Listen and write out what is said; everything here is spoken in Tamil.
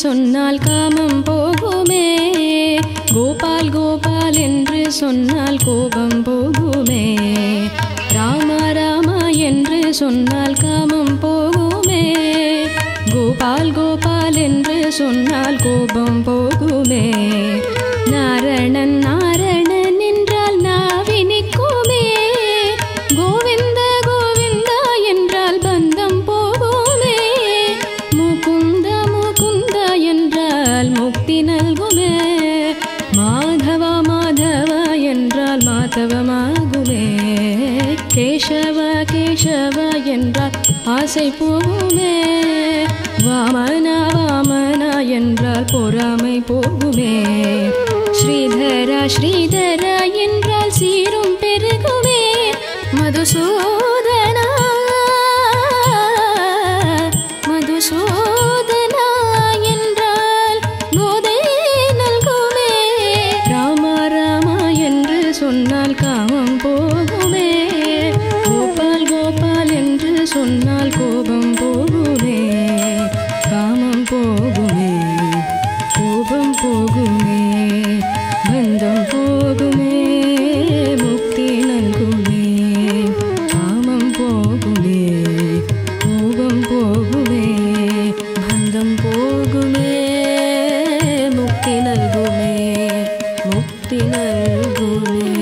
சொன்னால் காமம் போகுமே கோபால் கோபால் என்று சொன்னால் கோபம் போகுமே ராமா ராமா என்று சொன்னால் காமம் போகுமே கோபால் கோபால் என்று சொன்னால் கோபம் போகுமே நாரணன் நாரணன் என்றால் நாவினிக்குமே கோவிந்த கோவிந்தா என்றால் பந்தம் போகுமே முகுந்த முகுந்த என்றால் முக்தி நல்குமே மாதவ மாதவ என்றால் மாதவமாகுமே கேசவ கேசவ என்றால் ஆசை போகுமே வாமனா வாமனா என்றால் பொறாமை போகுமே ஸ்ரீதரா ஸ்ரீதரா என்றால் சீரும் பெருகுமே மதுசூதனா மதுசூதனா என்றால் போதை நல்குமே ராமா ராமா என்று சொன்னால் காமம் போகுமே கோபால் கோபால் என்று சொன்னால் கோபம் போகுமே காமம் போகுமே கோபம் போகுமே பந்தம் போகுமே முக்தி நல்குமே காமம் போகுமே கோபம் போகுமே பந்தம் போகுமே முக்தி நல்குமே முக்தி நல்குமே